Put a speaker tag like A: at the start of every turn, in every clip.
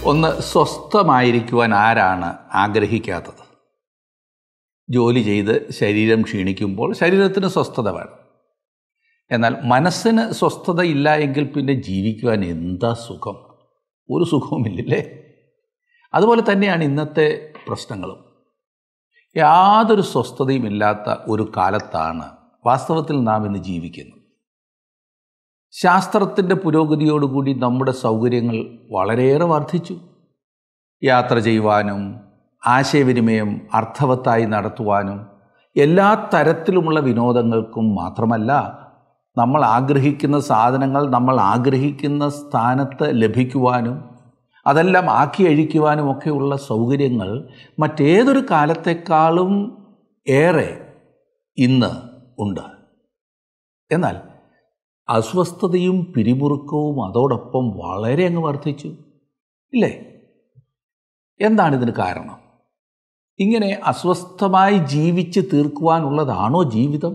A: ഒന്ന് സ്വസ്ഥമായിരിക്കുവാൻ ആരാണ് ആഗ്രഹിക്കാത്തത് ജോലി ചെയ്ത് ശരീരം ക്ഷീണിക്കുമ്പോൾ ശരീരത്തിന് സ്വസ്ഥത വേണം എന്നാൽ മനസ്സിന് സ്വസ്ഥത ഇല്ല എങ്കിൽ പിന്നെ ജീവിക്കുവാൻ എന്താ സുഖം ഒരു സുഖവുമില്ലല്ലേ അതുപോലെ തന്നെയാണ് ഇന്നത്തെ പ്രശ്നങ്ങളും യാതൊരു സ്വസ്ഥതയും ഇല്ലാത്ത ഒരു കാലത്താണ് വാസ്തവത്തിൽ നാം ഇന്ന് ജീവിക്കുന്നത് ശാസ്ത്രത്തിൻ്റെ പുരോഗതിയോടുകൂടി നമ്മുടെ സൗകര്യങ്ങൾ വളരെയേറെ വർദ്ധിച്ചു യാത്ര ചെയ്യുവാനും ആശയവിനിമയം അർത്ഥവത്തായി നടത്തുവാനും എല്ലാ തരത്തിലുമുള്ള വിനോദങ്ങൾക്കും മാത്രമല്ല നമ്മൾ ആഗ്രഹിക്കുന്ന സാധനങ്ങൾ നമ്മൾ ആഗ്രഹിക്കുന്ന സ്ഥാനത്ത് ലഭിക്കുവാനും അതെല്ലാം ആക്കി അഴിക്കുവാനും ഒക്കെയുള്ള സൗകര്യങ്ങൾ മറ്റേതൊരു കാലത്തെക്കാളും ഏറെ ഇന്ന് ഉണ്ട് എന്നാൽ അസ്വസ്ഥതയും പിരിമുറുക്കവും അതോടൊപ്പം വളരെ അങ്ങ് വർദ്ധിച്ചു ഇല്ലേ എന്താണിതിന് കാരണം ഇങ്ങനെ അസ്വസ്ഥമായി ജീവിച്ച് തീർക്കുവാനുള്ളതാണോ ജീവിതം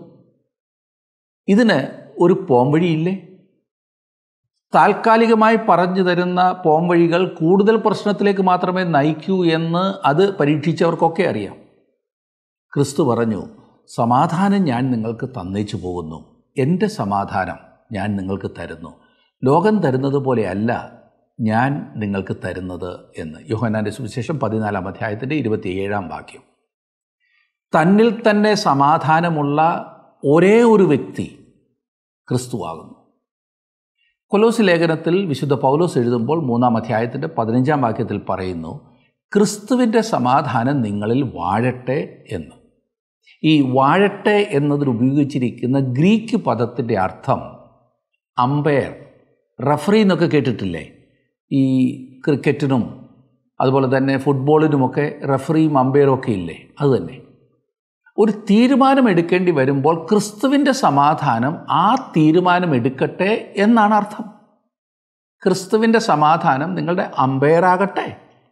A: ഇതിന് ഒരു പോംവഴിയില്ലേ താൽക്കാലികമായി പറഞ്ഞു തരുന്ന പോംവഴികൾ കൂടുതൽ പ്രശ്നത്തിലേക്ക് മാത്രമേ നയിക്കൂ എന്ന് അത് പരീക്ഷിച്ചവർക്കൊക്കെ അറിയാം ക്രിസ്തു പറഞ്ഞു സമാധാനം ഞാൻ നിങ്ങൾക്ക് തന്നേച്ചു പോകുന്നു എൻ്റെ സമാധാനം ഞാൻ നിങ്ങൾക്ക് തരുന്നു ലോകം തരുന്നത് പോലെയല്ല ഞാൻ നിങ്ങൾക്ക് തരുന്നത് എന്ന് യോഹനാൻ്റെ സുവിശേഷം പതിനാലാം അധ്യായത്തിൻ്റെ ഇരുപത്തിയേഴാം വാക്യം തന്നിൽ തന്നെ സമാധാനമുള്ള ഒരേ ഒരു വ്യക്തി ക്രിസ്തുവാകുന്നു കൊലോസ് ലേഖനത്തിൽ വിശുദ്ധ പൗലോസ് എഴുതുമ്പോൾ മൂന്നാം അധ്യായത്തിൻ്റെ പതിനഞ്ചാം വാക്യത്തിൽ പറയുന്നു ക്രിസ്തുവിൻ്റെ സമാധാനം നിങ്ങളിൽ വാഴട്ടെ എന്ന് ഈ വാഴട്ടെ എന്നതിൽ ഉപയോഗിച്ചിരിക്കുന്ന ഗ്രീക്ക് പദത്തിൻ്റെ അർത്ഥം അമ്പയർ റഫറി എന്നൊക്കെ കേട്ടിട്ടില്ലേ ഈ ക്രിക്കറ്റിനും അതുപോലെ തന്നെ ഫുട്ബോളിനുമൊക്കെ റഫറിയും അമ്പയറും ഒക്കെ ഇല്ലേ അത് തന്നെ ഒരു തീരുമാനം എടുക്കേണ്ടി വരുമ്പോൾ ക്രിസ്തുവിൻ്റെ സമാധാനം ആ തീരുമാനം എടുക്കട്ടെ എന്നാണ് അർത്ഥം ക്രിസ്തുവിൻ്റെ സമാധാനം നിങ്ങളുടെ അമ്പയറാകട്ടെ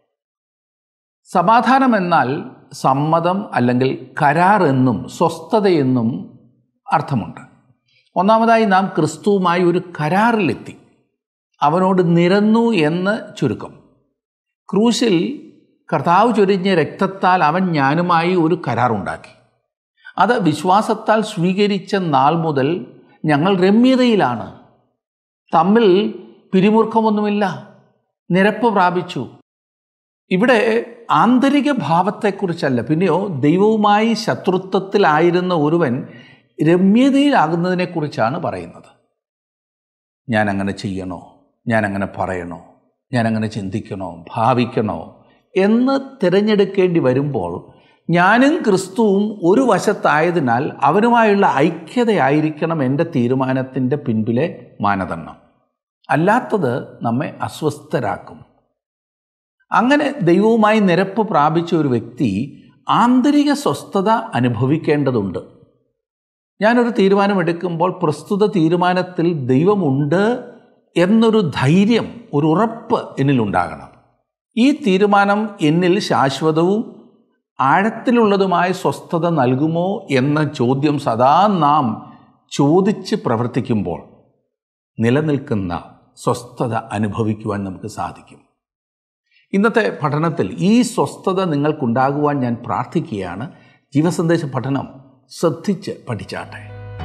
A: സമാധാനം എന്നാൽ സമ്മതം അല്ലെങ്കിൽ കരാർ എന്നും സ്വസ്ഥതയെന്നും അർത്ഥമുണ്ട് ഒന്നാമതായി നാം ക്രിസ്തുവുമായി ഒരു കരാറിലെത്തി അവനോട് നിരന്നു എന്ന് ചുരുക്കം ക്രൂശിൽ കർത്താവ് ചൊരിഞ്ഞ രക്തത്താൽ അവൻ ഞാനുമായി ഒരു കരാറുണ്ടാക്കി അത് വിശ്വാസത്താൽ സ്വീകരിച്ച നാൾ മുതൽ ഞങ്ങൾ രമ്യതയിലാണ് തമ്മിൽ പിരിമുറുക്കമൊന്നുമില്ല നിരപ്പ് പ്രാപിച്ചു ഇവിടെ ആന്തരിക ഭാവത്തെക്കുറിച്ചല്ല പിന്നെയോ ദൈവവുമായി ശത്രുത്വത്തിലായിരുന്ന ഒരുവൻ രമ്യതയിലാകുന്നതിനെക്കുറിച്ചാണ് പറയുന്നത് ഞാൻ അങ്ങനെ ചെയ്യണോ ഞാൻ അങ്ങനെ പറയണോ ഞാൻ അങ്ങനെ ചിന്തിക്കണോ ഭാവിക്കണോ എന്ന് തിരഞ്ഞെടുക്കേണ്ടി വരുമ്പോൾ ഞാനും ക്രിസ്തുവും ഒരു വശത്തായതിനാൽ അവനുമായുള്ള ഐക്യതയായിരിക്കണം എൻ്റെ തീരുമാനത്തിൻ്റെ പിൻപിലെ മാനദണ്ഡം അല്ലാത്തത് നമ്മെ അസ്വസ്ഥരാക്കും അങ്ങനെ ദൈവവുമായി നിരപ്പ് പ്രാപിച്ച ഒരു വ്യക്തി ആന്തരിക സ്വസ്ഥത അനുഭവിക്കേണ്ടതുണ്ട് ഞാനൊരു തീരുമാനമെടുക്കുമ്പോൾ പ്രസ്തുത തീരുമാനത്തിൽ ദൈവമുണ്ട് എന്നൊരു ധൈര്യം ഒരു ഉറപ്പ് എന്നിലുണ്ടാകണം ഈ തീരുമാനം എന്നിൽ ശാശ്വതവും ആഴത്തിലുള്ളതുമായ സ്വസ്ഥത നൽകുമോ എന്ന ചോദ്യം സദാ നാം ചോദിച്ച് പ്രവർത്തിക്കുമ്പോൾ നിലനിൽക്കുന്ന സ്വസ്ഥത അനുഭവിക്കുവാൻ നമുക്ക് സാധിക്കും ഇന്നത്തെ പഠനത്തിൽ ഈ സ്വസ്ഥത നിങ്ങൾക്കുണ്ടാകുവാൻ ഞാൻ പ്രാർത്ഥിക്കുകയാണ് ജീവസന്ദേശ പഠനം ശ്രദ്ധിച്ച് പഠിച്ചാട്ടെ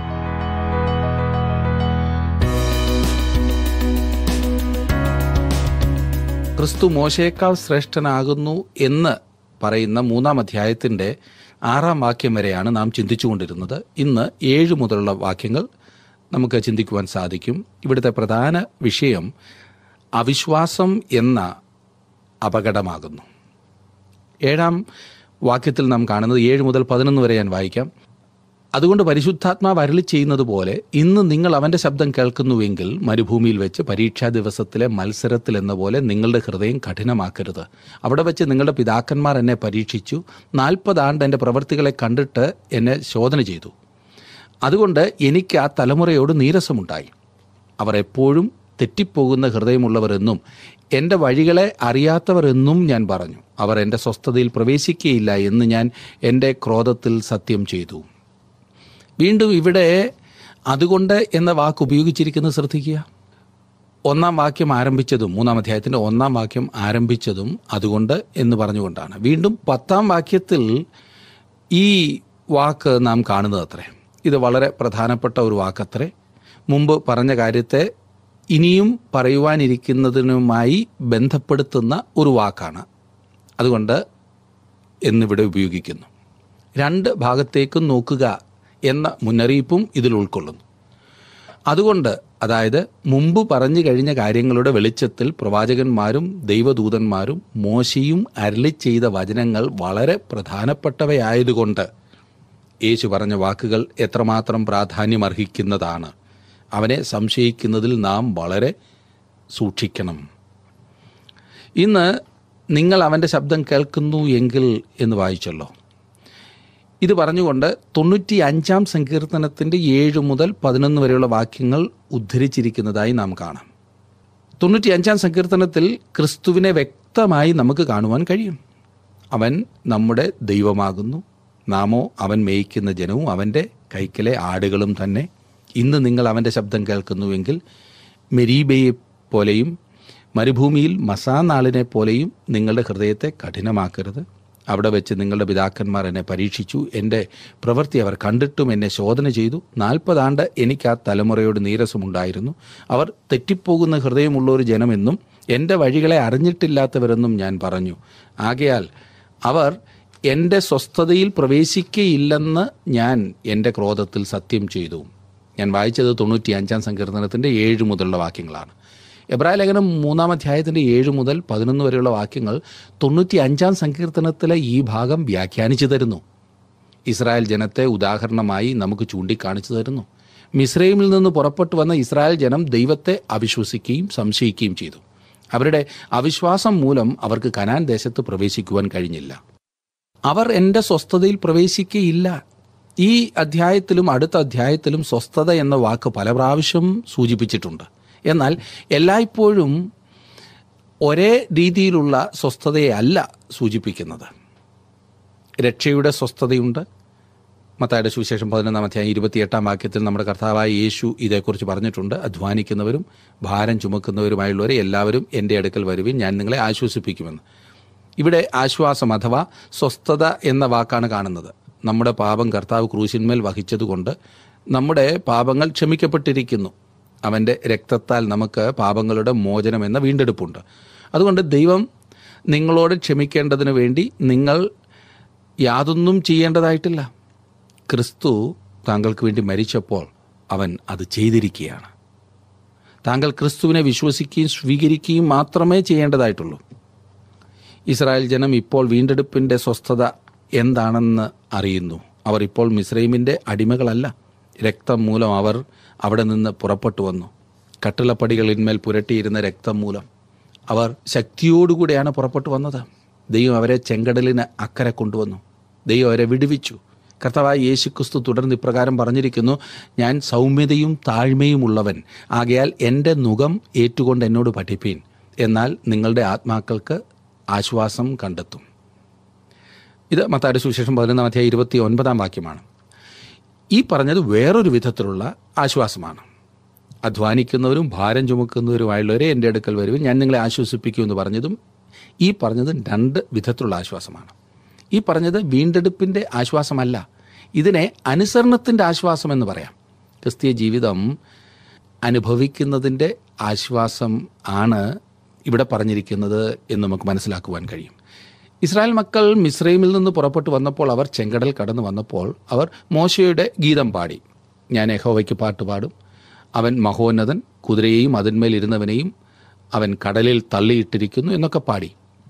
B: ക്രിസ്തു മോശയേക്കാൾ ശ്രേഷ്ഠനാകുന്നു എന്ന് പറയുന്ന മൂന്നാം അധ്യായത്തിൻ്റെ ആറാം വാക്യം വരെയാണ് നാം ചിന്തിച്ചുകൊണ്ടിരുന്നത് ഇന്ന് ഏഴ് മുതലുള്ള വാക്യങ്ങൾ നമുക്ക് ചിന്തിക്കുവാൻ സാധിക്കും ഇവിടുത്തെ പ്രധാന വിഷയം അവിശ്വാസം എന്ന അപകടമാകുന്നു ഏഴാം വാക്യത്തിൽ നാം കാണുന്നത് ഏഴ് മുതൽ പതിനൊന്ന് വരെ ഞാൻ വായിക്കാം അതുകൊണ്ട് പരിശുദ്ധാത്മാവ് അരളി ചെയ്യുന്നത് പോലെ ഇന്ന് നിങ്ങൾ അവൻ്റെ ശബ്ദം കേൾക്കുന്നുവെങ്കിൽ മരുഭൂമിയിൽ വെച്ച് പരീക്ഷാ ദിവസത്തിലെ മത്സരത്തിൽ എന്ന പോലെ നിങ്ങളുടെ ഹൃദയം കഠിനമാക്കരുത് അവിടെ വെച്ച് നിങ്ങളുടെ പിതാക്കന്മാർ എന്നെ പരീക്ഷിച്ചു നാൽപ്പത് ആണ്ട് എൻ്റെ പ്രവൃത്തികളെ കണ്ടിട്ട് എന്നെ ശോധന ചെയ്തു അതുകൊണ്ട് എനിക്ക് ആ തലമുറയോട് നീരസമുണ്ടായി അവർ എപ്പോഴും തെറ്റിപ്പോകുന്ന ഹൃദയമുള്ളവർ എന്നും എൻ്റെ വഴികളെ അറിയാത്തവർ എന്നും ഞാൻ പറഞ്ഞു അവർ എൻ്റെ സ്വസ്ഥതയിൽ പ്രവേശിക്കുകയില്ല എന്ന് ഞാൻ എൻ്റെ ക്രോധത്തിൽ സത്യം ചെയ്തു വീണ്ടും ഇവിടെ അതുകൊണ്ട് എന്ന വാക്ക് ഉപയോഗിച്ചിരിക്കുന്നത് ശ്രദ്ധിക്കുക ഒന്നാം വാക്യം ആരംഭിച്ചതും മൂന്നാം അധ്യായത്തിൻ്റെ ഒന്നാം വാക്യം ആരംഭിച്ചതും അതുകൊണ്ട് എന്ന് പറഞ്ഞുകൊണ്ടാണ് വീണ്ടും പത്താം വാക്യത്തിൽ ഈ വാക്ക് നാം കാണുന്നത് അത്രേ ഇത് വളരെ പ്രധാനപ്പെട്ട ഒരു വാക്കത്രേ മുമ്പ് പറഞ്ഞ കാര്യത്തെ ഇനിയും പറയുവാനിരിക്കുന്നതിനുമായി ബന്ധപ്പെടുത്തുന്ന ഒരു വാക്കാണ് അതുകൊണ്ട് എന്നിവിടെ ഉപയോഗിക്കുന്നു രണ്ട് ഭാഗത്തേക്കും നോക്കുക എന്ന മുന്നറിയിപ്പും ഇതിൽ ഉൾക്കൊള്ളുന്നു അതുകൊണ്ട് അതായത് മുമ്പ് പറഞ്ഞു കഴിഞ്ഞ കാര്യങ്ങളുടെ വെളിച്ചത്തിൽ പ്രവാചകന്മാരും ദൈവദൂതന്മാരും മോശയും അരളി ചെയ്ത വചനങ്ങൾ വളരെ പ്രധാനപ്പെട്ടവയായതുകൊണ്ട് യേശു പറഞ്ഞ വാക്കുകൾ എത്രമാത്രം പ്രാധാന്യമർഹിക്കുന്നതാണ് അവനെ സംശയിക്കുന്നതിൽ നാം വളരെ സൂക്ഷിക്കണം ഇന്ന് നിങ്ങൾ അവൻ്റെ ശബ്ദം കേൾക്കുന്നു എങ്കിൽ എന്ന് വായിച്ചല്ലോ ഇത് പറഞ്ഞുകൊണ്ട് തൊണ്ണൂറ്റി അഞ്ചാം സങ്കീർത്തനത്തിൻ്റെ ഏഴ് മുതൽ പതിനൊന്ന് വരെയുള്ള വാക്യങ്ങൾ ഉദ്ധരിച്ചിരിക്കുന്നതായി നാം കാണാം തൊണ്ണൂറ്റി അഞ്ചാം സങ്കീർത്തനത്തിൽ ക്രിസ്തുവിനെ വ്യക്തമായി നമുക്ക് കാണുവാൻ കഴിയും അവൻ നമ്മുടെ ദൈവമാകുന്നു നാമോ അവൻ മേയ്ക്കുന്ന ജനവും അവൻ്റെ കൈക്കലെ ആടുകളും തന്നെ ഇന്ന് നിങ്ങൾ അവൻ്റെ ശബ്ദം കേൾക്കുന്നുവെങ്കിൽ മെരീബയെ പോലെയും മരുഭൂമിയിൽ മസാനാളിനെ പോലെയും നിങ്ങളുടെ ഹൃദയത്തെ കഠിനമാക്കരുത് അവിടെ വെച്ച് നിങ്ങളുടെ പിതാക്കന്മാർ എന്നെ പരീക്ഷിച്ചു എൻ്റെ പ്രവൃത്തി അവർ കണ്ടിട്ടും എന്നെ ശോധന ചെയ്തു നാൽപ്പതാണ്ട് എനിക്ക് ആ തലമുറയോട് നീരസമുണ്ടായിരുന്നു അവർ തെറ്റിപ്പോകുന്ന ഹൃദയമുള്ള ഒരു ജനമെന്നും എൻ്റെ വഴികളെ അറിഞ്ഞിട്ടില്ലാത്തവരെന്നും ഞാൻ പറഞ്ഞു ആകയാൽ അവർ എൻ്റെ സ്വസ്ഥതയിൽ പ്രവേശിക്കയില്ലെന്ന് ഞാൻ എൻ്റെ ക്രോധത്തിൽ സത്യം ചെയ്തു ഞാൻ വായിച്ചത് തൊണ്ണൂറ്റി അഞ്ചാം സങ്കീർത്തനത്തിൻ്റെ ഏഴ് മുതലുള്ള വാക്യങ്ങളാണ് എബ്രായ ലേഖനം മൂന്നാം അധ്യായത്തിൻ്റെ ഏഴ് മുതൽ പതിനൊന്ന് വരെയുള്ള വാക്യങ്ങൾ തൊണ്ണൂറ്റി അഞ്ചാം സങ്കീർത്തനത്തിലെ ഈ ഭാഗം വ്യാഖ്യാനിച്ചു തരുന്നു ഇസ്രായേൽ ജനത്തെ ഉദാഹരണമായി നമുക്ക് ചൂണ്ടിക്കാണിച്ചു തരുന്നു മിസ്രൈമിൽ നിന്ന് പുറപ്പെട്ടു വന്ന ഇസ്രായേൽ ജനം ദൈവത്തെ അവിശ്വസിക്കുകയും സംശയിക്കുകയും ചെയ്തു അവരുടെ അവിശ്വാസം മൂലം അവർക്ക് കനാൻ ദേശത്ത് പ്രവേശിക്കുവാൻ കഴിഞ്ഞില്ല അവർ എൻ്റെ സ്വസ്ഥതയിൽ പ്രവേശിക്കുകയില്ല ഈ അധ്യായത്തിലും അടുത്ത അധ്യായത്തിലും സ്വസ്ഥത എന്ന വാക്ക് പല പ്രാവശ്യം സൂചിപ്പിച്ചിട്ടുണ്ട് എന്നാൽ എല്ലായ്പ്പോഴും ഒരേ രീതിയിലുള്ള സ്വസ്ഥതയെ അല്ല സൂചിപ്പിക്കുന്നത് രക്ഷയുടെ സ്വസ്ഥതയുണ്ട് മത്തായുടെ സുവിശേഷം പതിനൊന്നാം അധ്യായം ഇരുപത്തിയെട്ടാം വാക്യത്തിൽ നമ്മുടെ കർത്താവായ യേശു ഇതേക്കുറിച്ച് പറഞ്ഞിട്ടുണ്ട് അധ്വാനിക്കുന്നവരും ഭാരം ചുമക്കുന്നവരുമായുള്ളവരെ എല്ലാവരും എൻ്റെ അടുക്കൽ വരുവിൻ ഞാൻ നിങ്ങളെ ആശ്വസിപ്പിക്കുമെന്ന് ഇവിടെ ആശ്വാസം അഥവാ സ്വസ്ഥത എന്ന വാക്കാണ് കാണുന്നത് നമ്മുടെ പാപം കർത്താവ് ക്രൂശിന്മേൽ വഹിച്ചതുകൊണ്ട് നമ്മുടെ പാപങ്ങൾ ക്ഷമിക്കപ്പെട്ടിരിക്കുന്നു അവൻ്റെ രക്തത്താൽ നമുക്ക് പാപങ്ങളുടെ മോചനം എന്ന വീണ്ടെടുപ്പുണ്ട് അതുകൊണ്ട് ദൈവം നിങ്ങളോട് ക്ഷമിക്കേണ്ടതിന് വേണ്ടി നിങ്ങൾ യാതൊന്നും ചെയ്യേണ്ടതായിട്ടില്ല ക്രിസ്തു താങ്കൾക്ക് വേണ്ടി മരിച്ചപ്പോൾ അവൻ അത് ചെയ്തിരിക്കുകയാണ് താങ്കൾ ക്രിസ്തുവിനെ വിശ്വസിക്കുകയും സ്വീകരിക്കുകയും മാത്രമേ ചെയ്യേണ്ടതായിട്ടുള്ളൂ ഇസ്രായേൽ ജനം ഇപ്പോൾ വീണ്ടെടുപ്പിൻ്റെ സ്വസ്ഥത എന്താണെന്ന് അറിയുന്നു അവർ ഇപ്പോൾ മിസ്രൈമിൻ്റെ അടിമകളല്ല രക്തം മൂലം അവർ അവിടെ നിന്ന് പുറപ്പെട്ടു വന്നു കട്ടിളപ്പടികളിന്മേൽ പുരട്ടിയിരുന്ന രക്തം മൂലം അവർ ശക്തിയോടുകൂടെയാണ് പുറപ്പെട്ടു വന്നത് ദൈവം അവരെ ചെങ്കടലിന് അക്കരെ കൊണ്ടുവന്നു ദൈവം അവരെ വിടുവിച്ചു കർത്താവായ യേശുക്രിസ്തു തുടർന്ന് ഇപ്രകാരം പറഞ്ഞിരിക്കുന്നു ഞാൻ സൗമ്യതയും താഴ്മയും ഉള്ളവൻ ആകയാൽ എൻ്റെ മുഖം ഏറ്റുകൊണ്ട് എന്നോട് പഠിപ്പീൻ എന്നാൽ നിങ്ങളുടെ ആത്മാക്കൾക്ക് ആശ്വാസം കണ്ടെത്തും ഇത് മത്തായുടെ സുവിശേഷം പതിനൊന്നാം അധ്യായം ഇരുപത്തി ഒൻപതാം വാക്യമാണ് ഈ പറഞ്ഞത് വേറൊരു വിധത്തിലുള്ള ആശ്വാസമാണ് അധ്വാനിക്കുന്നവരും ഭാരം ചുമക്കുന്നവരുമായുള്ളവരെ എൻ്റെ അടുക്കൽ വരുവിൻ ഞാൻ നിങ്ങളെ ആശ്വസിപ്പിക്കുമെന്ന് പറഞ്ഞതും ഈ പറഞ്ഞതും രണ്ട് വിധത്തിലുള്ള ആശ്വാസമാണ് ഈ പറഞ്ഞത് വീണ്ടെടുപ്പിൻ്റെ ആശ്വാസമല്ല ഇതിനെ അനുസരണത്തിൻ്റെ ആശ്വാസം എന്ന് പറയാം ക്രിസ്തീയ ജീവിതം അനുഭവിക്കുന്നതിൻ്റെ ആശ്വാസം ആണ് ഇവിടെ പറഞ്ഞിരിക്കുന്നത് എന്ന് നമുക്ക് മനസ്സിലാക്കുവാൻ കഴിയും ഇസ്രായേൽ മക്കൾ മിസ്രൈമിൽ നിന്ന് പുറപ്പെട്ടു വന്നപ്പോൾ അവർ ചെങ്കടൽ കടന്നു വന്നപ്പോൾ അവർ മോശയുടെ ഗീതം പാടി ഞാൻ യഹോവയ്ക്ക് പാട്ട് പാടും അവൻ മഹോന്നതൻ കുതിരയെയും അതിന്മേൽ ഇരുന്നവനെയും അവൻ കടലിൽ തള്ളിയിട്ടിരിക്കുന്നു എന്നൊക്കെ പാടി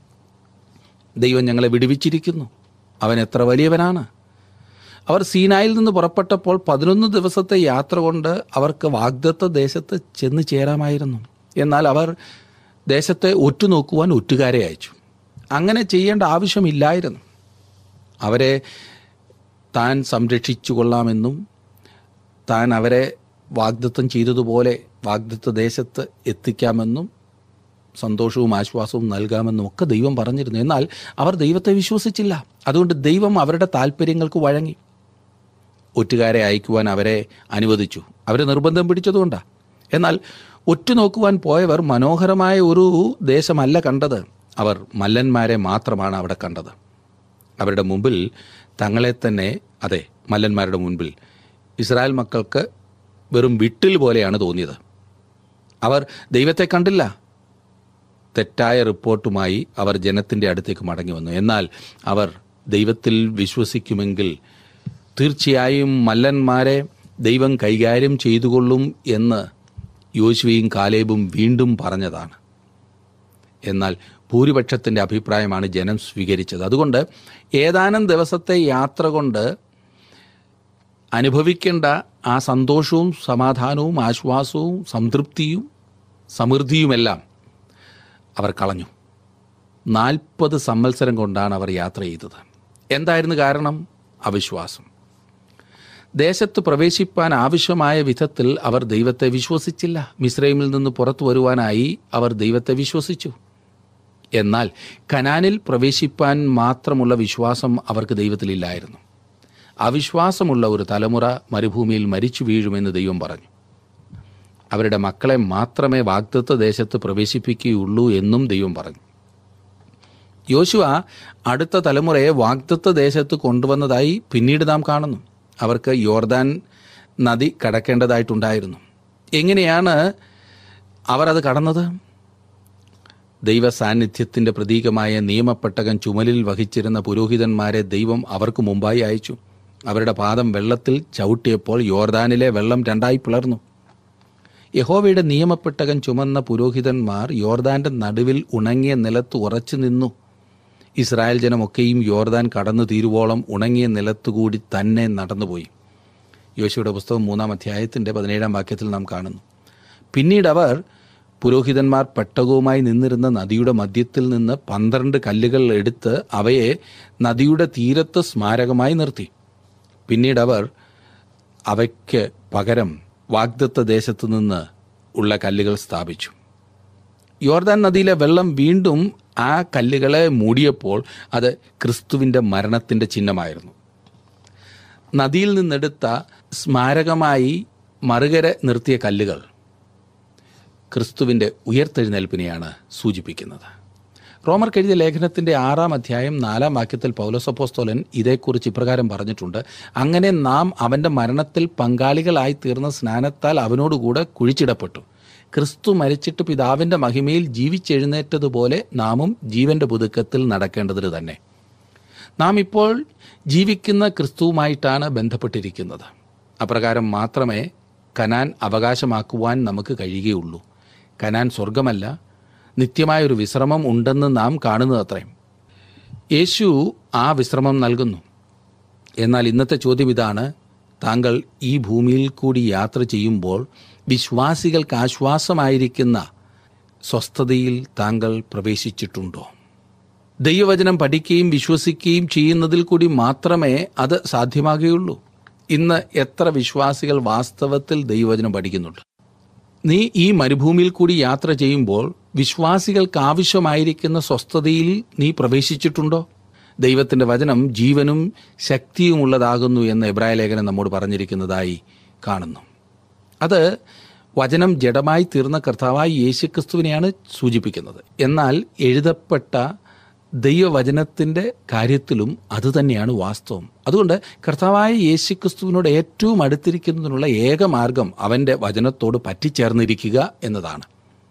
B: ദൈവം ഞങ്ങളെ വിടുവിച്ചിരിക്കുന്നു അവൻ എത്ര വലിയവനാണ് അവർ സീനായിൽ നിന്ന് പുറപ്പെട്ടപ്പോൾ പതിനൊന്ന് ദിവസത്തെ യാത്ര കൊണ്ട് അവർക്ക് വാഗ്ദത്ത ദേശത്ത് ചെന്ന് ചേരാമായിരുന്നു എന്നാൽ അവർ ദേശത്തെ ഒറ്റുനോക്കുവാൻ ഒറ്റുകാരെ അയച്ചു അങ്ങനെ ചെയ്യേണ്ട ആവശ്യമില്ലായിരുന്നു അവരെ താൻ സംരക്ഷിച്ചു കൊള്ളാമെന്നും താൻ അവരെ വാഗ്ദത്തം ചെയ്തതുപോലെ വാഗ്ദത്ത ദേശത്ത് എത്തിക്കാമെന്നും സന്തോഷവും ആശ്വാസവും നൽകാമെന്നും ഒക്കെ ദൈവം പറഞ്ഞിരുന്നു എന്നാൽ അവർ ദൈവത്തെ വിശ്വസിച്ചില്ല അതുകൊണ്ട് ദൈവം അവരുടെ താല്പര്യങ്ങൾക്ക് വഴങ്ങി ഒറ്റുകാരെ അയക്കുവാൻ അവരെ അനുവദിച്ചു അവരെ നിർബന്ധം പിടിച്ചതുകൊണ്ടാണ് എന്നാൽ ഒറ്റുനോക്കുവാൻ പോയവർ മനോഹരമായ ഒരു ദേശമല്ല കണ്ടത് അവർ മല്ലന്മാരെ മാത്രമാണ് അവിടെ കണ്ടത് അവരുടെ മുമ്പിൽ തങ്ങളെ തന്നെ അതെ മല്ലന്മാരുടെ മുൻപിൽ ഇസ്രായേൽ മക്കൾക്ക് വെറും വിട്ടിൽ പോലെയാണ് തോന്നിയത് അവർ ദൈവത്തെ കണ്ടില്ല തെറ്റായ റിപ്പോർട്ടുമായി അവർ ജനത്തിൻ്റെ അടുത്തേക്ക് മടങ്ങി വന്നു എന്നാൽ അവർ ദൈവത്തിൽ വിശ്വസിക്കുമെങ്കിൽ തീർച്ചയായും മല്ലന്മാരെ ദൈവം കൈകാര്യം ചെയ്തുകൊള്ളും എന്ന് യോശുവയും കാലേബും വീണ്ടും പറഞ്ഞതാണ് എന്നാൽ ഭൂരിപക്ഷത്തിൻ്റെ അഭിപ്രായമാണ് ജനം സ്വീകരിച്ചത് അതുകൊണ്ട് ഏതാനും ദിവസത്തെ യാത്ര കൊണ്ട് അനുഭവിക്കേണ്ട ആ സന്തോഷവും സമാധാനവും ആശ്വാസവും സംതൃപ്തിയും സമൃദ്ധിയുമെല്ലാം അവർ കളഞ്ഞു നാൽപ്പത് സംവത്സരം കൊണ്ടാണ് അവർ യാത്ര ചെയ്തത് എന്തായിരുന്നു കാരണം അവിശ്വാസം ദേശത്ത് പ്രവേശിപ്പാൻ ആവശ്യമായ വിധത്തിൽ അവർ ദൈവത്തെ വിശ്വസിച്ചില്ല മിസ്രൈമിൽ നിന്ന് പുറത്തു വരുവാനായി അവർ ദൈവത്തെ വിശ്വസിച്ചു എന്നാൽ കനാനിൽ പ്രവേശിപ്പാൻ മാത്രമുള്ള വിശ്വാസം അവർക്ക് ദൈവത്തിലില്ലായിരുന്നു അവിശ്വാസമുള്ള ഒരു തലമുറ മരുഭൂമിയിൽ മരിച്ചു വീഴുമെന്ന് ദൈവം പറഞ്ഞു അവരുടെ മക്കളെ മാത്രമേ വാഗ്ദത്വ ദേശത്ത് പ്രവേശിപ്പിക്കുകയുള്ളൂ എന്നും ദൈവം പറഞ്ഞു യോശുവ അടുത്ത തലമുറയെ വാഗ്ദത്വ ദേശത്ത് കൊണ്ടുവന്നതായി പിന്നീട് നാം കാണുന്നു അവർക്ക് യോർദാൻ നദി കടക്കേണ്ടതായിട്ടുണ്ടായിരുന്നു എങ്ങനെയാണ് അവർ അത് കടന്നത് ദൈവ സാന്നിധ്യത്തിൻ്റെ പ്രതീകമായ നിയമപ്പെട്ടകം ചുമലിൽ വഹിച്ചിരുന്ന പുരോഹിതന്മാരെ ദൈവം അവർക്ക് മുമ്പായി അയച്ചു അവരുടെ പാദം വെള്ളത്തിൽ ചവിട്ടിയപ്പോൾ യോർദാനിലെ വെള്ളം രണ്ടായി പിളർന്നു യഹോവയുടെ നിയമപ്പെട്ടകം ചുമന്ന പുരോഹിതന്മാർ യോർദാന്റെ നടുവിൽ ഉണങ്ങിയ നിലത്ത് ഉറച്ചു നിന്നു ഇസ്രായേൽ ജനമൊക്കെയും യോർദാൻ കടന്നു തീരുവോളം ഉണങ്ങിയ നിലത്തുകൂടി തന്നെ നടന്നുപോയി യോശുയുടെ പുസ്തകം മൂന്നാം അധ്യായത്തിൻ്റെ പതിനേഴാം വാക്യത്തിൽ നാം കാണുന്നു പിന്നീട് അവർ പുരോഹിതന്മാർ പെട്ടകവുമായി നിന്നിരുന്ന നദിയുടെ മധ്യത്തിൽ നിന്ന് പന്ത്രണ്ട് കല്ലുകൾ എടുത്ത് അവയെ നദിയുടെ തീരത്ത് സ്മാരകമായി നിർത്തി പിന്നീട് അവർ അവയ്ക്ക് പകരം വാഗ്ദത്ത ദേശത്തു നിന്ന് ഉള്ള കല്ലുകൾ സ്ഥാപിച്ചു യോർദാൻ നദിയിലെ വെള്ളം വീണ്ടും ആ കല്ലുകളെ മൂടിയപ്പോൾ അത് ക്രിസ്തുവിൻ്റെ മരണത്തിൻ്റെ ചിഹ്നമായിരുന്നു നദിയിൽ നിന്നെടുത്ത സ്മാരകമായി മറുകര നിർത്തിയ കല്ലുകൾ ക്രിസ്തുവിൻ്റെ ഉയർത്തെഴുന്നേൽപ്പിനെയാണ് സൂചിപ്പിക്കുന്നത് റോമർ എഴുതിയ ലേഖനത്തിൻ്റെ ആറാം അധ്യായം നാലാം വാക്യത്തിൽ പൗലോസപ്പോസ്തോലൻ ഇതേക്കുറിച്ച് ഇപ്രകാരം പറഞ്ഞിട്ടുണ്ട് അങ്ങനെ നാം അവൻ്റെ മരണത്തിൽ പങ്കാളികളായി തീർന്ന സ്നാനത്താൽ അവനോടുകൂടെ കുഴിച്ചിടപ്പെട്ടു ക്രിസ്തു മരിച്ചിട്ട് പിതാവിൻ്റെ മഹിമയിൽ ജീവിച്ചെഴുന്നേറ്റതുപോലെ നാമും ജീവന്റെ പുതുക്കത്തിൽ നടക്കേണ്ടതിന് തന്നെ നാം ഇപ്പോൾ ജീവിക്കുന്ന ക്രിസ്തുവുമായിട്ടാണ് ബന്ധപ്പെട്ടിരിക്കുന്നത് അപ്രകാരം മാത്രമേ കനാൻ അവകാശമാക്കുവാൻ നമുക്ക് കഴിയുകയുള്ളൂ കനാൻ സ്വർഗമല്ല നിത്യമായൊരു വിശ്രമം ഉണ്ടെന്ന് നാം കാണുന്നത് അത്രയും യേശു ആ വിശ്രമം നൽകുന്നു എന്നാൽ ഇന്നത്തെ ചോദ്യം ഇതാണ് താങ്കൾ ഈ ഭൂമിയിൽ കൂടി യാത്ര ചെയ്യുമ്പോൾ വിശ്വാസികൾക്ക് ആശ്വാസമായിരിക്കുന്ന സ്വസ്ഥതയിൽ താങ്കൾ പ്രവേശിച്ചിട്ടുണ്ടോ ദൈവവചനം പഠിക്കുകയും വിശ്വസിക്കുകയും ചെയ്യുന്നതിൽ കൂടി മാത്രമേ അത് സാധ്യമാകുകയുള്ളൂ ഇന്ന് എത്ര വിശ്വാസികൾ വാസ്തവത്തിൽ ദൈവവചനം പഠിക്കുന്നുണ്ട് നീ ഈ മരുഭൂമിയിൽ കൂടി യാത്ര ചെയ്യുമ്പോൾ വിശ്വാസികൾക്ക് ആവശ്യമായിരിക്കുന്ന സ്വസ്ഥതയിൽ നീ പ്രവേശിച്ചിട്ടുണ്ടോ ദൈവത്തിൻ്റെ വചനം ജീവനും ശക്തിയുമുള്ളതാകുന്നു എന്ന് എബ്രായ ലേഖനം നമ്മോട് പറഞ്ഞിരിക്കുന്നതായി കാണുന്നു അത് വചനം ജഡമായി തീർന്ന കർത്താവായി യേശുക്രിസ്തുവിനെയാണ് സൂചിപ്പിക്കുന്നത് എന്നാൽ എഴുതപ്പെട്ട ദൈവവചനത്തിൻ്റെ കാര്യത്തിലും അതുതന്നെയാണ് വാസ്തവം അതുകൊണ്ട് കർത്താവായ യേശുക്രിസ്തുവിനോട് ഏറ്റവും അടുത്തിരിക്കുന്നതിനുള്ള ഏക മാർഗം അവൻ്റെ വചനത്തോട് പറ്റിച്ചേർന്നിരിക്കുക എന്നതാണ്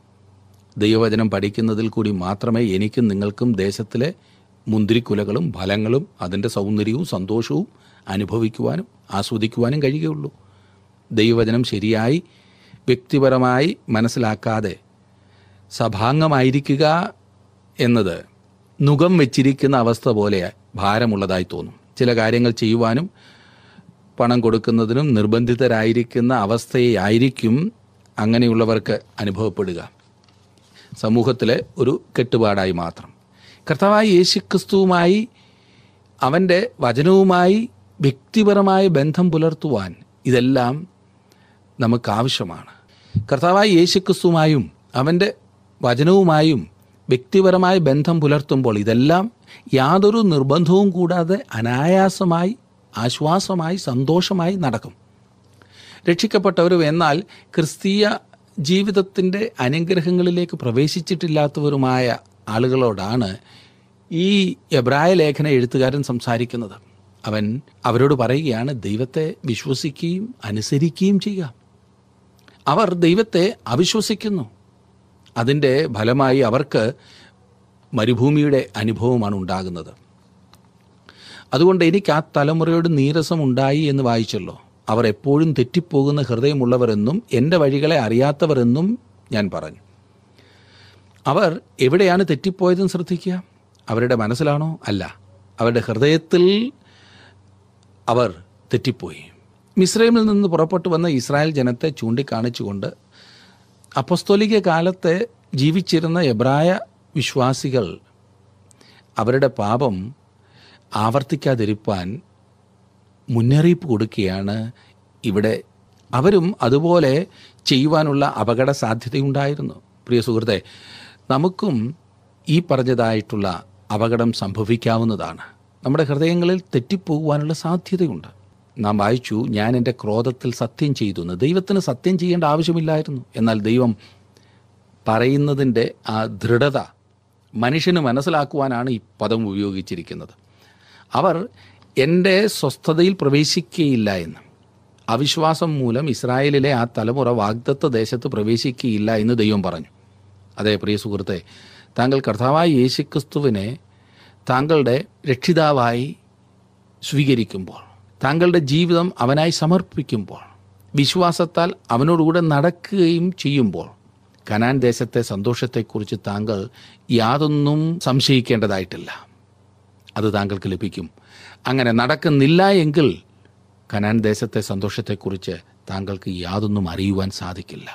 B: ദൈവവചനം പഠിക്കുന്നതിൽ കൂടി മാത്രമേ എനിക്കും നിങ്ങൾക്കും ദേശത്തിലെ മുന്തിരിക്കുലകളും ഫലങ്ങളും അതിൻ്റെ സൗന്ദര്യവും സന്തോഷവും അനുഭവിക്കുവാനും ആസ്വദിക്കുവാനും കഴിയുകയുള്ളൂ ദൈവവചനം ശരിയായി വ്യക്തിപരമായി മനസ്സിലാക്കാതെ സഭാംഗമായിരിക്കുക എന്നത് നുകം വെച്ചിരിക്കുന്ന അവസ്ഥ പോലെ ഭാരമുള്ളതായി തോന്നും ചില കാര്യങ്ങൾ ചെയ്യുവാനും പണം കൊടുക്കുന്നതിനും നിർബന്ധിതരായിരിക്കുന്ന അവസ്ഥയായിരിക്കും അങ്ങനെയുള്ളവർക്ക് അനുഭവപ്പെടുക സമൂഹത്തിലെ ഒരു കെട്ടുപാടായി മാത്രം കർത്താവായ യേശുക്രിസ്തുവുമായി അവൻ്റെ വചനവുമായി വ്യക്തിപരമായ ബന്ധം പുലർത്തുവാൻ ഇതെല്ലാം നമുക്ക് ആവശ്യമാണ് കർത്താവായ യേശുക്രിസ്തുവുമായും അവൻ്റെ വചനവുമായും വ്യക്തിപരമായ ബന്ധം പുലർത്തുമ്പോൾ ഇതെല്ലാം യാതൊരു നിർബന്ധവും കൂടാതെ അനായാസമായി ആശ്വാസമായി സന്തോഷമായി നടക്കും രക്ഷിക്കപ്പെട്ടവരും എന്നാൽ ക്രിസ്തീയ ജീവിതത്തിൻ്റെ അനുഗ്രഹങ്ങളിലേക്ക് പ്രവേശിച്ചിട്ടില്ലാത്തവരുമായ ആളുകളോടാണ് ഈ എബ്രായ ലേഖന എഴുത്തുകാരൻ സംസാരിക്കുന്നത് അവൻ അവരോട് പറയുകയാണ് ദൈവത്തെ വിശ്വസിക്കുകയും അനുസരിക്കുകയും ചെയ്യുക അവർ ദൈവത്തെ അവിശ്വസിക്കുന്നു അതിൻ്റെ ഫലമായി അവർക്ക് മരുഭൂമിയുടെ അനുഭവമാണ് ഉണ്ടാകുന്നത് അതുകൊണ്ട് എനിക്ക് ആ തലമുറയോട് നീരസം ഉണ്ടായി എന്ന് വായിച്ചല്ലോ അവർ എപ്പോഴും തെറ്റിപ്പോകുന്ന ഹൃദയമുള്ളവരെന്നും എൻ്റെ വഴികളെ അറിയാത്തവരെന്നും ഞാൻ പറഞ്ഞു അവർ എവിടെയാണ് തെറ്റിപ്പോയതെന്ന് ശ്രദ്ധിക്കുക അവരുടെ മനസ്സിലാണോ അല്ല അവരുടെ ഹൃദയത്തിൽ അവർ തെറ്റിപ്പോയി മിസ്രൈമിൽ നിന്ന് പുറപ്പെട്ടു വന്ന ഇസ്രായേൽ ജനത്തെ ചൂണ്ടിക്കാണിച്ചുകൊണ്ട് അപ്പസ്തോലിക കാലത്തെ ജീവിച്ചിരുന്ന എബ്രായ വിശ്വാസികൾ അവരുടെ പാപം ആവർത്തിക്കാതിരിപ്പാൻ മുന്നറിയിപ്പ് കൊടുക്കുകയാണ് ഇവിടെ അവരും അതുപോലെ ചെയ്യുവാനുള്ള അപകട സാധ്യതയുണ്ടായിരുന്നു പ്രിയ സുഹൃത്തെ നമുക്കും ഈ പറഞ്ഞതായിട്ടുള്ള അപകടം സംഭവിക്കാവുന്നതാണ് നമ്മുടെ ഹൃദയങ്ങളിൽ തെറ്റിപ്പോകുവാനുള്ള സാധ്യതയുണ്ട് നാം വായിച്ചു ഞാൻ എൻ്റെ ക്രോധത്തിൽ സത്യം ചെയ്തു എന്ന് ദൈവത്തിന് സത്യം ചെയ്യേണ്ട ആവശ്യമില്ലായിരുന്നു എന്നാൽ ദൈവം പറയുന്നതിൻ്റെ ആ ദൃഢത മനുഷ്യന് മനസ്സിലാക്കുവാനാണ് ഈ പദം ഉപയോഗിച്ചിരിക്കുന്നത് അവർ എൻ്റെ സ്വസ്ഥതയിൽ പ്രവേശിക്കുകയില്ല എന്ന് അവിശ്വാസം മൂലം ഇസ്രായേലിലെ ആ തലമുറ വാഗ്ദത്ത ദേശത്ത് പ്രവേശിക്കുകയില്ല എന്ന് ദൈവം പറഞ്ഞു അതെ പ്രിയ സുഹൃത്തെ താങ്കൾ കർത്താവായ യേശുക്രിസ്തുവിനെ താങ്കളുടെ രക്ഷിതാവായി സ്വീകരിക്കുമ്പോൾ താങ്കളുടെ ജീവിതം അവനായി സമർപ്പിക്കുമ്പോൾ വിശ്വാസത്താൽ അവനോടുകൂടെ നടക്കുകയും ചെയ്യുമ്പോൾ കനാൻ ദേശത്തെ സന്തോഷത്തെക്കുറിച്ച് താങ്കൾ യാതൊന്നും സംശയിക്കേണ്ടതായിട്ടില്ല അത് താങ്കൾക്ക് ലഭിക്കും അങ്ങനെ നടക്കുന്നില്ല എങ്കിൽ കനാൻ ദേശത്തെ സന്തോഷത്തെക്കുറിച്ച് താങ്കൾക്ക് യാതൊന്നും അറിയുവാൻ സാധിക്കില്ല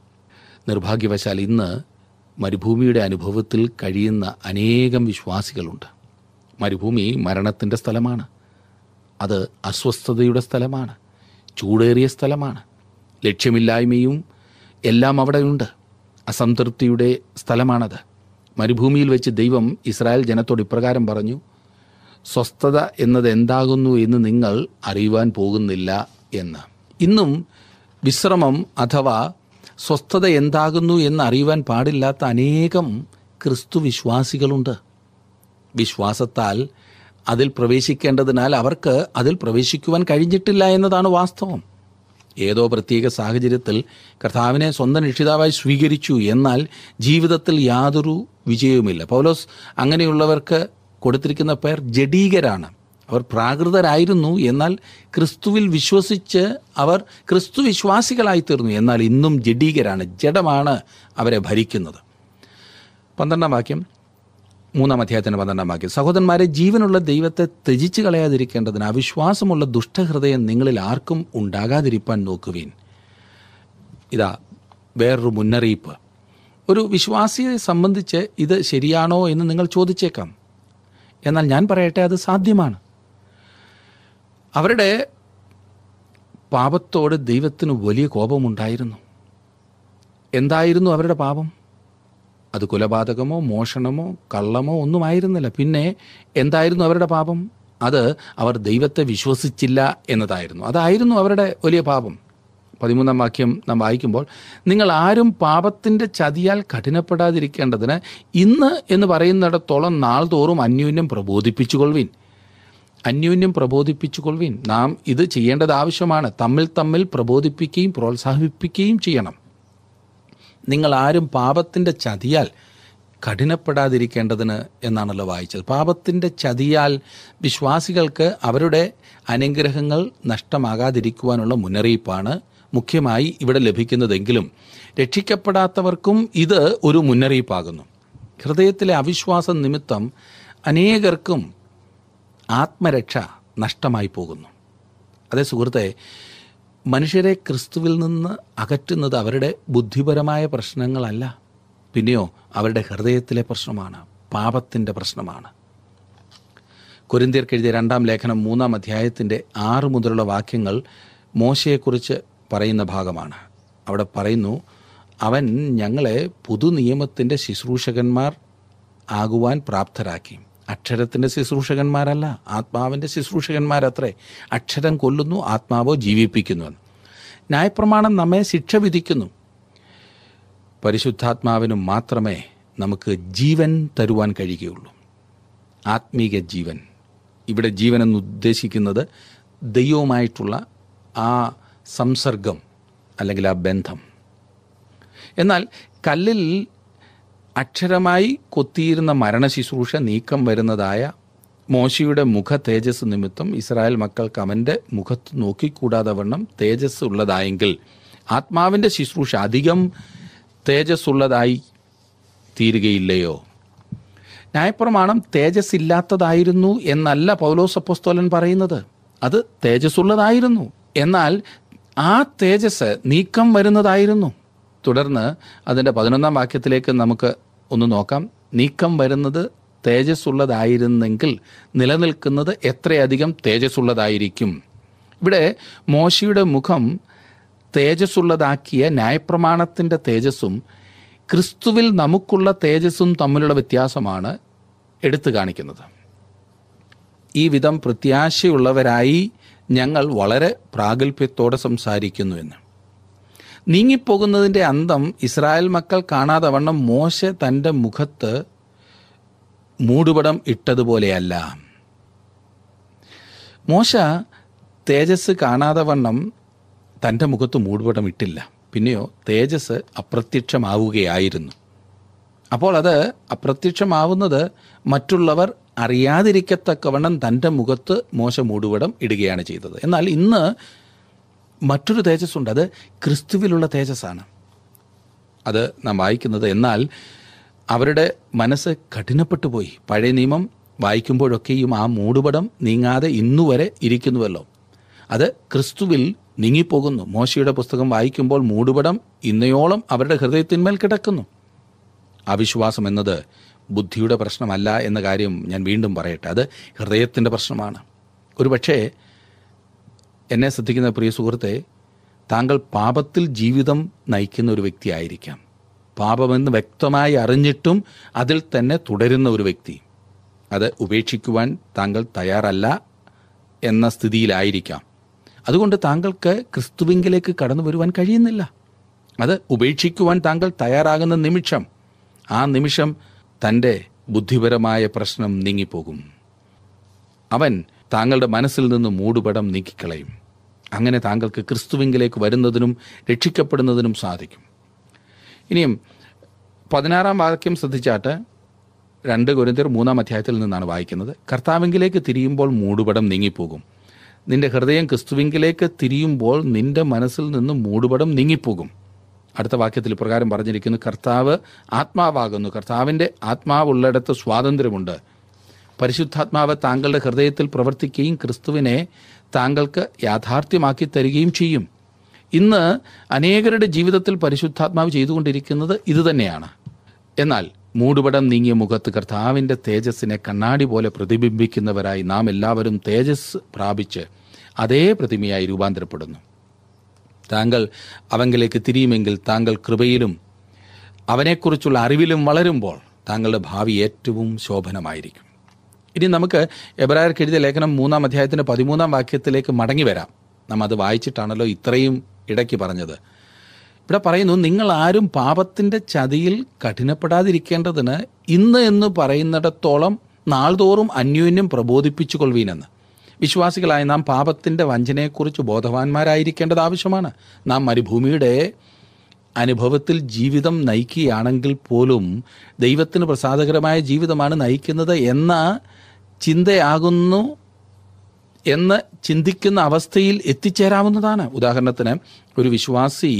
B: നിർഭാഗ്യവശാൽ ഇന്ന് മരുഭൂമിയുടെ അനുഭവത്തിൽ കഴിയുന്ന അനേകം വിശ്വാസികളുണ്ട് മരുഭൂമി മരണത്തിൻ്റെ സ്ഥലമാണ് അത് അസ്വസ്ഥതയുടെ സ്ഥലമാണ് ചൂടേറിയ സ്ഥലമാണ് ലക്ഷ്യമില്ലായ്മയും എല്ലാം അവിടെയുണ്ട് അസംതൃപ്തിയുടെ സ്ഥലമാണത് മരുഭൂമിയിൽ വെച്ച് ദൈവം ഇസ്രായേൽ ജനത്തോട് ഇപ്രകാരം പറഞ്ഞു സ്വസ്ഥത എന്നത് എന്താകുന്നു എന്ന് നിങ്ങൾ അറിയുവാൻ പോകുന്നില്ല എന്ന് ഇന്നും വിശ്രമം അഥവാ സ്വസ്ഥത എന്താകുന്നു എന്ന് അറിയുവാൻ പാടില്ലാത്ത അനേകം ക്രിസ്തു വിശ്വാസികളുണ്ട് വിശ്വാസത്താൽ അതിൽ പ്രവേശിക്കേണ്ടതിനാൽ അവർക്ക് അതിൽ പ്രവേശിക്കുവാൻ കഴിഞ്ഞിട്ടില്ല എന്നതാണ് വാസ്തവം ഏതോ പ്രത്യേക സാഹചര്യത്തിൽ കർത്താവിനെ സ്വന്തം രക്ഷിതാവായി സ്വീകരിച്ചു എന്നാൽ ജീവിതത്തിൽ യാതൊരു വിജയവുമില്ല പൗലോസ് അങ്ങനെയുള്ളവർക്ക് കൊടുത്തിരിക്കുന്ന പേർ ജഡീകരാണ് അവർ പ്രാകൃതരായിരുന്നു എന്നാൽ ക്രിസ്തുവിൽ വിശ്വസിച്ച് അവർ ക്രിസ്തു വിശ്വാസികളായി തീർന്നു എന്നാൽ ഇന്നും ജഡീകരാണ് ജഡമാണ് അവരെ ഭരിക്കുന്നത് പന്ത്രണ്ടാം വാക്യം മൂന്നാം അധ്യായത്തിന് പന്ത്രണ്ടാം വാക്യം സഹോദരന്മാരെ ജീവനുള്ള ദൈവത്തെ ത്യജിച്ചു കളയാതിരിക്കേണ്ടതിന് അവിശ്വാസമുള്ള ദുഷ്ടഹൃദയം നിങ്ങളിൽ ആർക്കും ഉണ്ടാകാതിരിപ്പാൻ നോക്കുവീൻ ഇതാ വേറൊരു മുന്നറിയിപ്പ് ഒരു വിശ്വാസിയെ സംബന്ധിച്ച് ഇത് ശരിയാണോ എന്ന് നിങ്ങൾ ചോദിച്ചേക്കാം എന്നാൽ ഞാൻ പറയട്ടെ അത് സാധ്യമാണ് അവരുടെ പാപത്തോട് ദൈവത്തിന് വലിയ കോപമുണ്ടായിരുന്നു എന്തായിരുന്നു അവരുടെ പാപം അത് കൊലപാതകമോ മോഷണമോ കള്ളമോ ഒന്നുമായിരുന്നില്ല പിന്നെ എന്തായിരുന്നു അവരുടെ പാപം അത് അവർ ദൈവത്തെ വിശ്വസിച്ചില്ല എന്നതായിരുന്നു അതായിരുന്നു അവരുടെ വലിയ പാപം പതിമൂന്നാം വാക്യം നാം വായിക്കുമ്പോൾ നിങ്ങൾ ആരും പാപത്തിൻ്റെ ചതിയാൽ കഠിനപ്പെടാതിരിക്കേണ്ടതിന് ഇന്ന് എന്ന് പറയുന്നിടത്തോളം നാൾ തോറും അന്യോന്യം പ്രബോധിപ്പിച്ചുകൊള്ളുവിൻ അന്യോന്യം പ്രബോധിപ്പിച്ചുകൊള്ളുവിൻ നാം ഇത് ചെയ്യേണ്ടത് ആവശ്യമാണ് തമ്മിൽ തമ്മിൽ പ്രബോധിപ്പിക്കുകയും പ്രോത്സാഹിപ്പിക്കുകയും ചെയ്യണം നിങ്ങൾ ആരും പാപത്തിൻ്റെ ചതിയാൽ കഠിനപ്പെടാതിരിക്കേണ്ടതിന് എന്നാണല്ലോ വായിച്ചത് പാപത്തിൻ്റെ ചതിയാൽ വിശ്വാസികൾക്ക് അവരുടെ അനുഗ്രഹങ്ങൾ നഷ്ടമാകാതിരിക്കുവാനുള്ള മുന്നറിയിപ്പാണ് മുഖ്യമായി ഇവിടെ ലഭിക്കുന്നതെങ്കിലും രക്ഷിക്കപ്പെടാത്തവർക്കും ഇത് ഒരു മുന്നറിയിപ്പാകുന്നു ഹൃദയത്തിലെ അവിശ്വാസം നിമിത്തം അനേകർക്കും ആത്മരക്ഷ നഷ്ടമായി പോകുന്നു അതേ സുഹൃത്തെ മനുഷ്യരെ ക്രിസ്തുവിൽ നിന്ന് അകറ്റുന്നത് അവരുടെ ബുദ്ധിപരമായ പ്രശ്നങ്ങളല്ല പിന്നെയോ അവരുടെ ഹൃദയത്തിലെ പ്രശ്നമാണ് പാപത്തിൻ്റെ പ്രശ്നമാണ് കൊരിന്തിയർക്ക് എഴുതിയ രണ്ടാം ലേഖനം മൂന്നാം അധ്യായത്തിൻ്റെ ആറ് മുതലുള്ള വാക്യങ്ങൾ മോശയെക്കുറിച്ച് പറയുന്ന ഭാഗമാണ് അവിടെ പറയുന്നു അവൻ ഞങ്ങളെ പുതുനിയമത്തിൻ്റെ ശുശ്രൂഷകന്മാർ ആകുവാൻ പ്രാപ്തരാക്കി അക്ഷരത്തിൻ്റെ ശുശ്രൂഷകന്മാരല്ല ആത്മാവിൻ്റെ ശുശ്രൂഷകന്മാരത്രേ അക്ഷരം കൊല്ലുന്നു ആത്മാവോ ജീവിപ്പിക്കുന്നു എന്ന് ന്യായപ്രമാണം നമ്മെ ശിക്ഷ വിധിക്കുന്നു പരിശുദ്ധാത്മാവിനും മാത്രമേ നമുക്ക് ജീവൻ തരുവാൻ കഴിയുകയുള്ളൂ ആത്മീക ജീവൻ ഇവിടെ ജീവൻ എന്ന് ഉദ്ദേശിക്കുന്നത് ദൈവവുമായിട്ടുള്ള ആ സംസർഗം അല്ലെങ്കിൽ ആ ബന്ധം എന്നാൽ കല്ലിൽ അക്ഷരമായി കൊത്തിയിരുന്ന മരണശുശ്രൂഷ നീക്കം വരുന്നതായ മോശയുടെ മുഖ തേജസ് നിമിത്തം ഇസ്രായേൽ മക്കൾക്ക് അവൻ്റെ മുഖത്ത് നോക്കിക്കൂടാതെ വണ്ണം തേജസ് ഉള്ളതായെങ്കിൽ ആത്മാവിൻ്റെ ശുശ്രൂഷ അധികം തേജസ് ഉള്ളതായി തീരുകയില്ലയോ ന്യായപ്രമാണം തേജസ് ഇല്ലാത്തതായിരുന്നു എന്നല്ല പൗലോസ് അപ്പോസ്തോലൻ പറയുന്നത് അത് തേജസ്സുള്ളതായിരുന്നു എന്നാൽ ആ തേജസ് നീക്കം വരുന്നതായിരുന്നു തുടർന്ന് അതിൻ്റെ പതിനൊന്നാം വാക്യത്തിലേക്ക് നമുക്ക് ഒന്ന് നോക്കാം നീക്കം വരുന്നത് തേജസ്സുള്ളതായിരുന്നെങ്കിൽ നിലനിൽക്കുന്നത് എത്രയധികം തേജസ്സുള്ളതായിരിക്കും ഇവിടെ മോശയുടെ മുഖം തേജസ്സുള്ളതാക്കിയ ന്യായപ്രമാണത്തിൻ്റെ തേജസ്സും ക്രിസ്തുവിൽ നമുക്കുള്ള തേജസ്സും തമ്മിലുള്ള വ്യത്യാസമാണ് എടുത്തു കാണിക്കുന്നത് ഈ വിധം പ്രത്യാശയുള്ളവരായി ഞങ്ങൾ വളരെ പ്രാഗൽഭ്യത്തോടെ സംസാരിക്കുന്നു എന്ന് നീങ്ങിപ്പോകുന്നതിൻ്റെ അന്തം ഇസ്രായേൽ മക്കൾ കാണാതെ വണ്ണം മോശ തൻ്റെ മുഖത്ത് മൂടുപടം ഇട്ടതുപോലെയല്ല മോശ തേജസ് കാണാതെ വണ്ണം തൻ്റെ മുഖത്ത് മൂടുപടം ഇട്ടില്ല പിന്നെയോ തേജസ് അപ്രത്യക്ഷമാവുകയായിരുന്നു അപ്പോൾ അത് അപ്രത്യക്ഷമാവുന്നത് മറ്റുള്ളവർ അറിയാതിരിക്കത്തക്കവണ്ണം തൻ്റെ മുഖത്ത് മോശ മൂടുപടം ഇടുകയാണ് ചെയ്തത് എന്നാൽ ഇന്ന് മറ്റൊരു തേജസ്സുണ്ട് അത് ക്രിസ്തുവിലുള്ള തേജസ്സാണ് അത് നാം വായിക്കുന്നത് എന്നാൽ അവരുടെ മനസ്സ് കഠിനപ്പെട്ടു പോയി പഴയ നിയമം വായിക്കുമ്പോഴൊക്കെയും ആ മൂടുപടം നീങ്ങാതെ ഇന്നുവരെ ഇരിക്കുന്നുവല്ലോ അത് ക്രിസ്തുവിൽ നീങ്ങിപ്പോകുന്നു മോശയുടെ പുസ്തകം വായിക്കുമ്പോൾ മൂടുപടം ഇന്നയോളം അവരുടെ ഹൃദയത്തിന്മേൽ കിടക്കുന്നു അവിശ്വാസം എന്നത് ബുദ്ധിയുടെ പ്രശ്നമല്ല എന്ന കാര്യം ഞാൻ വീണ്ടും പറയട്ടെ അത് ഹൃദയത്തിൻ്റെ പ്രശ്നമാണ് ഒരുപക്ഷേ എന്നെ ശ്രദ്ധിക്കുന്ന പ്രിയ സുഹൃത്തെ താങ്കൾ പാപത്തിൽ ജീവിതം നയിക്കുന്ന ഒരു വ്യക്തിയായിരിക്കാം പാപമെന്ന് വ്യക്തമായി അറിഞ്ഞിട്ടും അതിൽ തന്നെ തുടരുന്ന ഒരു വ്യക്തി അത് ഉപേക്ഷിക്കുവാൻ താങ്കൾ തയ്യാറല്ല എന്ന സ്ഥിതിയിലായിരിക്കാം അതുകൊണ്ട് താങ്കൾക്ക് ക്രിസ്തുവിങ്കിലേക്ക് കടന്നു വരുവാൻ കഴിയുന്നില്ല അത് ഉപേക്ഷിക്കുവാൻ താങ്കൾ തയ്യാറാകുന്ന നിമിഷം ആ നിമിഷം തൻ്റെ ബുദ്ധിപരമായ പ്രശ്നം നീങ്ങിപ്പോകും അവൻ താങ്കളുടെ മനസ്സിൽ നിന്ന് മൂടുപടം നീക്കിക്കളയും അങ്ങനെ താങ്കൾക്ക് ക്രിസ്തുവിങ്കിലേക്ക് വരുന്നതിനും രക്ഷിക്കപ്പെടുന്നതിനും സാധിക്കും ഇനിയും പതിനാറാം വാക്യം ശ്രദ്ധിച്ചാട്ട് രണ്ട് കൊരിന്തിയർ മൂന്നാം അധ്യായത്തിൽ നിന്നാണ് വായിക്കുന്നത് കർത്താവിങ്കിലേക്ക് തിരിയുമ്പോൾ മൂടുപടം നീങ്ങിപ്പോകും നിന്റെ ഹൃദയം ക്രിസ്തുവിങ്കിലേക്ക് തിരിയുമ്പോൾ നിന്റെ മനസ്സിൽ നിന്ന് മൂടുപടം നീങ്ങിപ്പോകും അടുത്ത വാക്യത്തിൽ ഇപ്രകാരം പറഞ്ഞിരിക്കുന്നു കർത്താവ് ആത്മാവാകുന്നു കർത്താവിൻ്റെ ആത്മാവുള്ളിടത്ത് സ്വാതന്ത്ര്യമുണ്ട് പരിശുദ്ധാത്മാവ് താങ്കളുടെ ഹൃദയത്തിൽ പ്രവർത്തിക്കുകയും ക്രിസ്തുവിനെ താങ്കൾക്ക് യാഥാർത്ഥ്യമാക്കി തരികയും ചെയ്യും ഇന്ന് അനേകരുടെ ജീവിതത്തിൽ പരിശുദ്ധാത്മാവ് ചെയ്തുകൊണ്ടിരിക്കുന്നത് ഇതുതന്നെയാണ് എന്നാൽ മൂടുപടം നീങ്ങിയ മുഖത്ത് കർത്താവിൻ്റെ തേജസ്സിനെ കണ്ണാടി പോലെ പ്രതിബിംബിക്കുന്നവരായി നാം എല്ലാവരും തേജസ് പ്രാപിച്ച് അതേ പ്രതിമയായി രൂപാന്തരപ്പെടുന്നു താങ്കൾ അവങ്കിലേക്ക് തിരിയുമെങ്കിൽ താങ്കൾ കൃപയിലും അവനെക്കുറിച്ചുള്ള അറിവിലും വളരുമ്പോൾ താങ്കളുടെ ഭാവി ഏറ്റവും ശോഭനമായിരിക്കും ഇനി നമുക്ക് എബ്രായർക്ക് എഴുതിയ ലേഖനം മൂന്നാം അധ്യായത്തിൻ്റെ പതിമൂന്നാം വാക്യത്തിലേക്ക് മടങ്ങി വരാം നാം അത് വായിച്ചിട്ടാണല്ലോ ഇത്രയും ഇടയ്ക്ക് പറഞ്ഞത് ഇവിടെ പറയുന്നു നിങ്ങൾ ആരും പാപത്തിൻ്റെ ചതിയിൽ കഠിനപ്പെടാതിരിക്കേണ്ടതിന് ഇന്ന് എന്ന് പറയുന്നിടത്തോളം നാൾതോറും അന്യോന്യം പ്രബോധിപ്പിച്ചു കൊള്ളുവീനെന്ന് വിശ്വാസികളായ നാം പാപത്തിൻ്റെ വഞ്ചനയെക്കുറിച്ച് ബോധവാന്മാരായിരിക്കേണ്ടത് ആവശ്യമാണ് നാം മരുഭൂമിയുടെ അനുഭവത്തിൽ ജീവിതം നയിക്കുകയാണെങ്കിൽ പോലും ദൈവത്തിന് പ്രസാദകരമായ ജീവിതമാണ് നയിക്കുന്നത് എന്ന ചിന്തയാകുന്നു എന്ന് ചിന്തിക്കുന്ന അവസ്ഥയിൽ എത്തിച്ചേരാവുന്നതാണ് ഉദാഹരണത്തിന് ഒരു വിശ്വാസി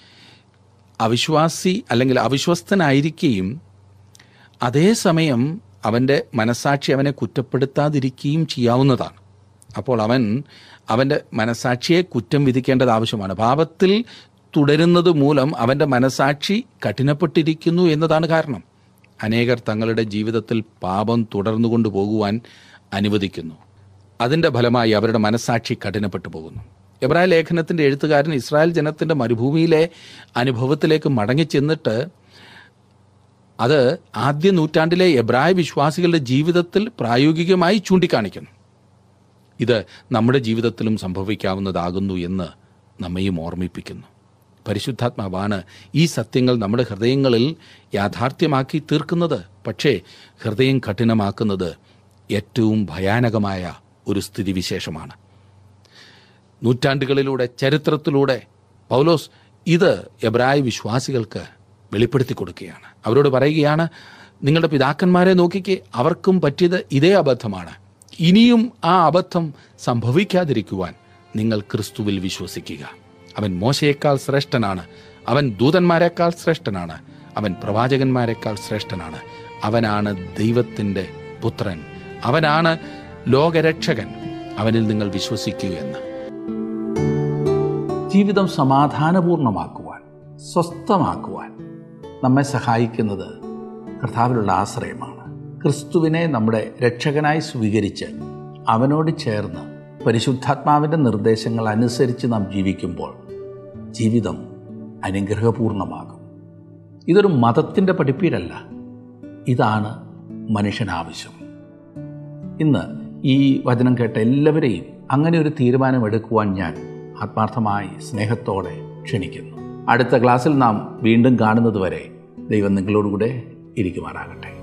B: അവിശ്വാസി അല്ലെങ്കിൽ അവിശ്വസ്തനായിരിക്കുകയും അതേസമയം അവൻ്റെ മനസാക്ഷി അവനെ കുറ്റപ്പെടുത്താതിരിക്കുകയും ചെയ്യാവുന്നതാണ് അപ്പോൾ അവൻ അവൻ്റെ മനസാക്ഷിയെ കുറ്റം വിധിക്കേണ്ടത് ആവശ്യമാണ് പാപത്തിൽ തുടരുന്നത് മൂലം അവൻ്റെ മനസാക്ഷി കഠിനപ്പെട്ടിരിക്കുന്നു എന്നതാണ് കാരണം അനേകർ തങ്ങളുടെ ജീവിതത്തിൽ പാപം തുടർന്നുകൊണ്ട് പോകുവാൻ അനുവദിക്കുന്നു അതിൻ്റെ ഫലമായി അവരുടെ മനസാക്ഷി കഠിനപ്പെട്ടു പോകുന്നു എബ്രായ ലേഖനത്തിൻ്റെ എഴുത്തുകാരൻ ഇസ്രായേൽ ജനത്തിൻ്റെ മരുഭൂമിയിലെ അനുഭവത്തിലേക്ക് മടങ്ങിച്ചെന്നിട്ട് അത് ആദ്യ നൂറ്റാണ്ടിലെ എബ്രായ വിശ്വാസികളുടെ ജീവിതത്തിൽ പ്രായോഗികമായി ചൂണ്ടിക്കാണിക്കുന്നു ഇത് നമ്മുടെ ജീവിതത്തിലും സംഭവിക്കാവുന്നതാകുന്നു എന്ന് നമ്മയും ഓർമ്മിപ്പിക്കുന്നു പരിശുദ്ധാത്മാവാണ് ഈ സത്യങ്ങൾ നമ്മുടെ ഹൃദയങ്ങളിൽ യാഥാർത്ഥ്യമാക്കി തീർക്കുന്നത് പക്ഷേ ഹൃദയം കഠിനമാക്കുന്നത് ഏറ്റവും ഭയാനകമായ ഒരു സ്ഥിതിവിശേഷമാണ് നൂറ്റാണ്ടുകളിലൂടെ ചരിത്രത്തിലൂടെ പൗലോസ് ഇത് എബ്രായ വിശ്വാസികൾക്ക് വെളിപ്പെടുത്തി കൊടുക്കുകയാണ് അവരോട് പറയുകയാണ് നിങ്ങളുടെ പിതാക്കന്മാരെ നോക്കിക്കേ അവർക്കും പറ്റിയത് ഇതേ അബദ്ധമാണ് ഇനിയും ആ അബദ്ധം സംഭവിക്കാതിരിക്കുവാൻ നിങ്ങൾ ക്രിസ്തുവിൽ വിശ്വസിക്കുക അവൻ മോശയേക്കാൾ ശ്രേഷ്ഠനാണ് അവൻ ദൂതന്മാരെക്കാൾ ശ്രേഷ്ഠനാണ് അവൻ പ്രവാചകന്മാരെക്കാൾ ശ്രേഷ്ഠനാണ് അവനാണ് ദൈവത്തിൻ്റെ പുത്രൻ അവനാണ് ലോകരക്ഷകൻ അവനിൽ നിങ്ങൾ വിശ്വസിക്കൂ എന്ന്
A: ജീവിതം സമാധാനപൂർണമാക്കുവാൻ സ്വസ്ഥമാക്കുവാൻ നമ്മെ സഹായിക്കുന്നത് കർത്താവിലുള്ള ആശ്രയമാണ് ക്രിസ്തുവിനെ നമ്മുടെ രക്ഷകനായി സ്വീകരിച്ച് അവനോട് ചേർന്ന് പരിശുദ്ധാത്മാവിൻ്റെ നിർദ്ദേശങ്ങൾ അനുസരിച്ച് നാം ജീവിക്കുമ്പോൾ ജീവിതം അനുഗ്രഹപൂർണമാകും ഇതൊരു മതത്തിൻ്റെ പഠിപ്പീരല്ല ഇതാണ് മനുഷ്യനാവശ്യം ഇന്ന് ഈ വചനം കേട്ട എല്ലാവരെയും അങ്ങനെ ഒരു തീരുമാനമെടുക്കുവാൻ ഞാൻ ആത്മാർത്ഥമായി സ്നേഹത്തോടെ ക്ഷണിക്കുന്നു അടുത്ത ക്ലാസ്സിൽ നാം വീണ്ടും കാണുന്നതുവരെ ദൈവം നിങ്ങളോടുകൂടെ ഇരിക്കുമാറാകട്ടെ